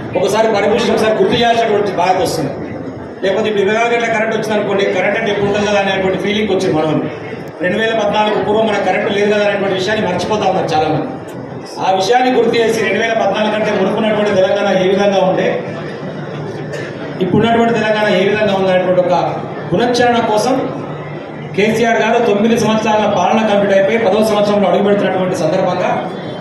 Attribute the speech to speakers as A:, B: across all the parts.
A: ఒకసారి పరిపుష్టం ఒకసారి గుర్తు చేయాల్సినటువంటి బాధ్యత వస్తుంది లేకపోతే ఇప్పుడు ఇరవై నాలుగు గంటల కరెంట్ వచ్చింది అనుకోండి కరెంట్ అంటే ఎప్పుడు ఉంటుంది కదా అనేటువంటి ఫీలింగ్ వచ్చింది మనం రెండు వేల పద్నాలుగు పూర్వం మన కరెంటు లేదు కదా అనేటువంటి విషయాన్ని మర్చిపోతా ఉన్నారు చాలా మంది ఆ విషయాన్ని గుర్తు చేసి రెండు వేల పద్నాలుగు కంటే మునుకున్నటువంటి తెలంగాణ ఏ విధంగా ఉండే ఇప్పుడున్నటువంటి తెలంగాణ ఏ విధంగా ఉందనేటువంటి ఒక పునశ్చరణ కోసం కేసీఆర్ గారు తొమ్మిది సంవత్సరాల పాలన కంప్లీట్ అయిపోయి పదవ సంవత్సరంలో అడుగుపెడుతున్నటువంటి సందర్భంగా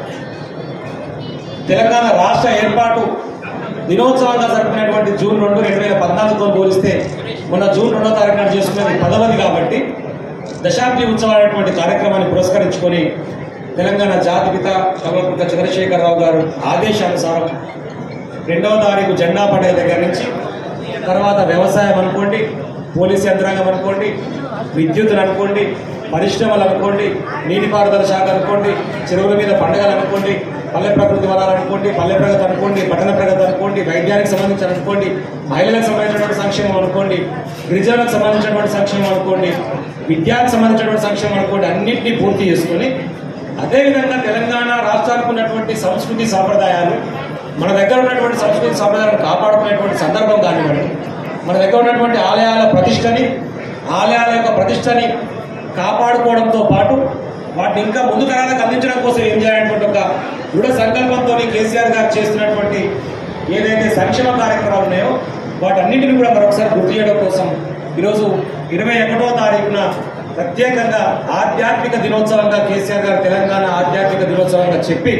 A: తెలంగాణ రాష్ట్ర ఏర్పాటు దినోత్సవంగా జరుపుకునేటువంటి జూన్ రెండు రెండు వేల పద్నాలుగుతో పోలిస్తే మొన్న జూన్ రెండో తారీఖు నాడు చేసుకునేది పదవది కాబట్టి దశాబ్ది ఉత్సవాలైనటువంటి కార్యక్రమాన్ని పురస్కరించుకొని తెలంగాణ జాతిపిత కల్వకుంట్ల చంద్రశేఖరరావు గారు ఆదేశానుసారం రెండవ తారీఖు జెండా పండుగ దగ్గర నుంచి తర్వాత వ్యవసాయం అనుకోండి పోలీస్ యంత్రాంగం అనుకోండి విద్యుత్తులు అనుకోండి పరిశ్రమలు అనుకోండి నీటిపారుదల శాఖ అనుకోండి చెరువుల మీద పండుగలు అనుకోండి పల్లె ప్రకృతి వనాలు అనుకోండి పల్లె ప్రగతి అనుకోండి పట్టణ ప్రగతి అనుకోండి వైద్యానికి సంబంధించి అనుకోండి మహిళలకు సంబంధించినటువంటి సంక్షేమం అనుకోండి గిరిజనులకు సంబంధించినటువంటి సంక్షేమం అనుకోండి విద్యానికి సంబంధించినటువంటి సంక్షేమం అనుకోండి అన్నింటినీ పూర్తి చేసుకొని అదేవిధంగా తెలంగాణ రాష్ట్రానికి ఉన్నటువంటి సంస్కృతి సాంప్రదాయాలు మన దగ్గర ఉన్నటువంటి సంస్కృతి సాంప్రదాయాలను కాపాడుకునేటువంటి సందర్భం కానివ్వండి మన దగ్గర ఉన్నటువంటి ఆలయాల ప్రతిష్టని ఆలయాల యొక్క ప్రతిష్టని కాపాడుకోవడంతో పాటు వాటిని ఇంకా ముందు తరాలకు అందించడం కోసం ఏం చేయాలనేటువంటి ఒక దృఢ సంకల్పంతో కేసీఆర్ గారు చేస్తున్నటువంటి ఏదైతే సంక్షేమ కార్యక్రమాలు ఉన్నాయో వాటన్నింటిని కూడా మరొకసారి గుర్తు చేయడం కోసం ఈరోజు ఇరవై ఒకటో తారీఖున ప్రత్యేకంగా ఆధ్యాత్మిక దినోత్సవంగా కేసీఆర్ గారు తెలంగాణ ఆధ్యాత్మిక దినోత్సవంగా చెప్పి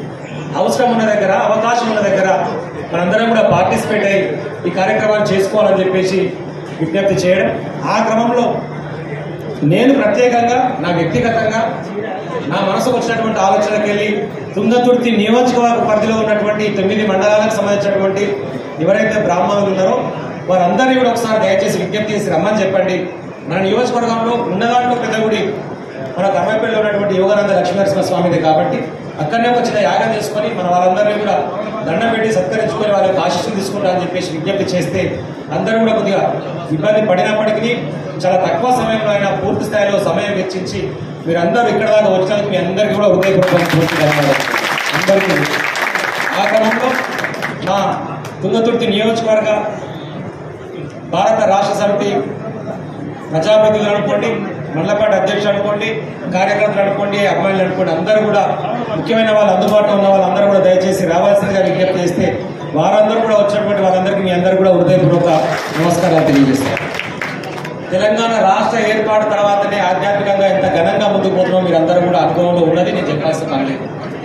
A: అవసరం ఉన్న దగ్గర అవకాశం ఉన్న దగ్గర మనందరం కూడా పార్టిసిపేట్ అయ్యి ఈ కార్యక్రమాన్ని చేసుకోవాలని చెప్పేసి విజ్ఞప్తి చేయడం ఆ క్రమంలో నేను ప్రత్యేకంగా నా వ్యక్తిగతంగా నా మనసుకు వచ్చినటువంటి ఆలోచనకి వెళ్ళి తుంగతుర్తి నియోజకవర్గ పరిధిలో ఉన్నటువంటి తొమ్మిది మండలాలకు సంబంధించినటువంటి ఎవరైతే బ్రాహ్మణులు ఉన్నారో వారందరినీ కూడా ఒకసారి దయచేసి విజ్ఞప్తి చేసి రమ్మని చెప్పండి మన నియోజకవర్గంలో ఉన్నదాంట్లో పెద్ద గుడి మన కర్మపల్లిలో ఉన్నటువంటి యోగానంద లక్ష్మీనరసింహ స్వామిది కాబట్టి అక్కడనే ఒక చిన్న యాగం చేసుకొని మన వాళ్ళందరినీ కూడా దండం పెట్టి సత్కరించుకొని వాళ్ళకి ఆశీస్సులు తీసుకుంటా అని చెప్పేసి విజ్ఞప్తి చేస్తే అందరూ కూడా కొద్దిగా ఇబ్బంది పడినప్పటికీ చాలా తక్కువ సమయంలో అయినా పూర్తి స్థాయిలో సమయం వెచ్చించి మీరందరూ ఇక్కడ దాకా వచ్చినందుకు మీ అందరికీ కూడా హృదయపూర్వకంగా పూర్తి ధన్యవాదాలు అందరికీ ఆ క్రమంలో మా తుంగతుర్తి నియోజకవర్గ భారత రాష్ట్ర సమితి ప్రజాప్రతినిధులు అనుకోండి మండలపాటి అధ్యక్షులు అనుకోండి కార్యకర్తలు అనుకోండి అమ్మాయిలు అనుకోండి అందరూ కూడా ముఖ్యమైన వాళ్ళు అందుబాటులో ఉన్న వాళ్ళందరూ కూడా దయచేసి రావాల్సిందిగా విజ్ఞప్తి చేస్తే వారందరూ కూడా వచ్చినటువంటి వాళ్ళందరికీ మీ అందరూ కూడా హృదయపూర్వక నమస్కారాలు తెలియజేస్తారు తెలంగాణ రాష్ట్ర ఏర్పాటు తర్వాతనే ఆధ్యాత్మికంగా ఎంత ఘనంగా ముందుకు పోతున్నామో మీరు అందరూ కూడా అనుభవంలో ఉన్నది నేను చెప్పాల్సిన పని లేదు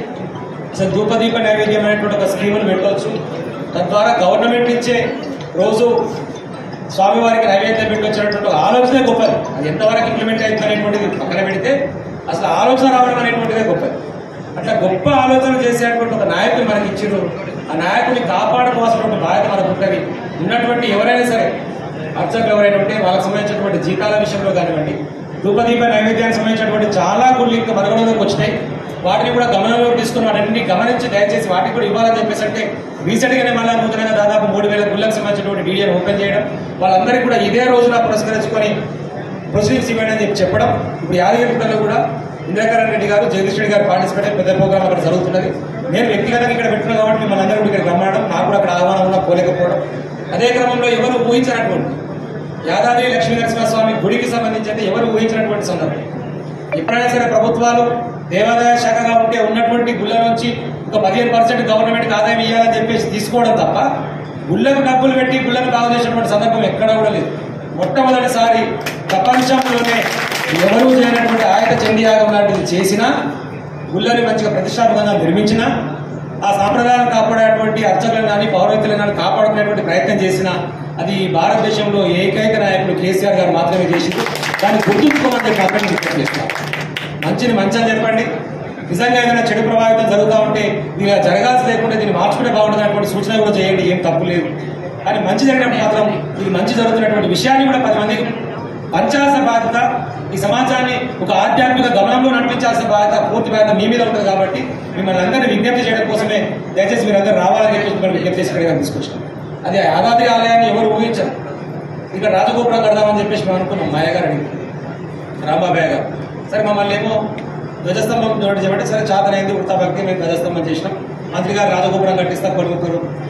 A: అసలు ధూపదీప నైవేద్యమైనటువంటి ఒక స్కీములు పెట్టవచ్చు తద్వారా గవర్నమెంట్ ఇచ్చే రోజు స్వామివారికి నైవేద్యం పెట్టొచ్చినటువంటి ఒక ఆలోచనే గొప్పది అది ఎంతవరకు ఇంప్లిమెంట్ అవుతుంది అనేటువంటిది పక్కన పెడితే అసలు ఆలోచన రావడం అనేటువంటిదే గొప్పది అట్లా గొప్ప ఆలోచన చేసేటువంటి ఒక నాయకుడు మనకి ఇచ్చారు ఆ నాయకుడిని కాపాడుకోవాల్సినటువంటి బాధ్యత మనకు ఉంటుంది ఉన్నటువంటి ఎవరైనా సరే అర్చకులు ఎవరైనా ఉంటే వాళ్ళకి సంబంధించినటువంటి జీతాల విషయంలో కానివ్వండి ధూపదీప నైవేద్యానికి సంబంధించినటువంటి చాలా గుళ్ళు ఇంకా మనుగడలోకి వచ్చినాయి వాటిని కూడా గమనంలోకి తీసుకుని వాటిని గమనించి దయచేసి వాటికి కూడా ఇవ్వాలని చెప్పేసి అంటే రీసెంట్ గానే మళ్ళీ నూతనంగా దాదాపు మూడు వేల గుళ్ళకు సంబంధించినటువంటి డీడీని ఓపెన్ చేయడం వాళ్ళందరికీ కూడా ఇదే రోజున పురస్కరించుకొని ప్రొసీడింగ్స్ ఇవ్వండి అని చెప్పి చెప్పడం ఇప్పుడు యాదగిరిగుట్టలో కూడా ఇంద్రకరణ్ రెడ్డి గారు జగదీష్ రెడ్డి గారు పార్టిసిపేట్ అయ్యి పెద్ద ప్రోగ్రామ్ అక్కడ జరుగుతున్నది నేను వ్యక్తిగతంగా ఇక్కడ పెట్టిన కాబట్టి మిమ్మల్ని అందరూ కూడా ఇక్కడ రమ్మడం నాకు కూడా అక్కడ ఆహ్వానం ఉన్నా పోలేకపోవడం అదే క్రమంలో ఎవరు ఊహించినటువంటి యాదాద్రి లక్ష్మీ నరసింహస్వామి గుడికి సంబంధించి అయితే ఎవరు ఊహించినటువంటి సందర్భం ఎప్పుడైనా సరే ప్రభుత్వాలు దేవాదాయ శాఖగా ఉంటే ఉన్నటువంటి గుళ్ళ నుంచి ఒక పదిహేను పర్సెంట్ గవర్నమెంట్కి ఆదాయం ఇవ్వాలని చెప్పేసి తీసుకోవడం తప్ప గుళ్ళకు డబ్బులు పెట్టి గుళ్ళను బాగు చేసినటువంటి సందర్భం ఎక్కడా కూడా లేదు మొట్టమొదటిసారి ప్రపంచంలోనే ఎవరూ చేయనటువంటి ఆయత చండీయాగం లాంటిది చేసినా గుళ్ళని మంచిగా ప్రతిష్టాత్మకంగా నిర్మించినా ఆ సాంప్రదాయాలను కాపాడేటువంటి అర్చకులను కానీ పౌరోహితులను కానీ కాపాడుకునేటువంటి ప్రయత్నం చేసిన అది భారతదేశంలో ఏకైక నాయకుడు కేసీఆర్ గారు మాత్రమే చేసింది దాన్ని గుర్తుంచుకోమని చెప్పి మాత్రమే విజ్ఞప్తి చేస్తాను మంచిని మంచి అని చెప్పండి నిజంగా ఏదైనా చెడు ప్రభావితం జరుగుతూ ఉంటే దీని ఇలా జరగాల్సి లేకుండా దీన్ని మార్చుకుంటే బాగుంటుంది అనేటువంటి సూచన కూడా చేయండి ఏం తప్పు లేదు కానీ మంచి జరిగినప్పుడు మాత్రం ఇది మంచి జరుగుతున్నటువంటి విషయాన్ని కూడా పది మందికి పంచాల్సిన బాధ్యత ఈ సమాజాన్ని ఒక ఆధ్యాత్మిక గమనంలో నడిపించాల్సిన బాధ్యత పూర్తి బాధ్యత మీ మీద ఉంటుంది కాబట్టి మిమ్మల్ని అందరినీ విజ్ఞప్తి చేయడం కోసమే దయచేసి మీరు అందరూ రావాలని చెప్పి మిమ్మల్ని విజ్ఞప్తి చేసి ఇక్కడికి తీసుకొచ్చాం అదే యాదాద్రి ఆలయాన్ని ఎవరు ఊహించరు ఇక్కడ రాజగోపురం కడదామని చెప్పేసి మేము అనుకున్నాం మాయ గారు అడిగి రాంబాబాయ్ గారు సరే మమ్మల్ని ఏమో ధ్వజస్తంభం చూడండి చెప్పండి సరే చాతనైంది వృత్తా భక్తి మేము ధ్వజస్తంభం చేసినాం మంత్రి గారు రాజగోపురం కట్టిస్తా కొడుకురు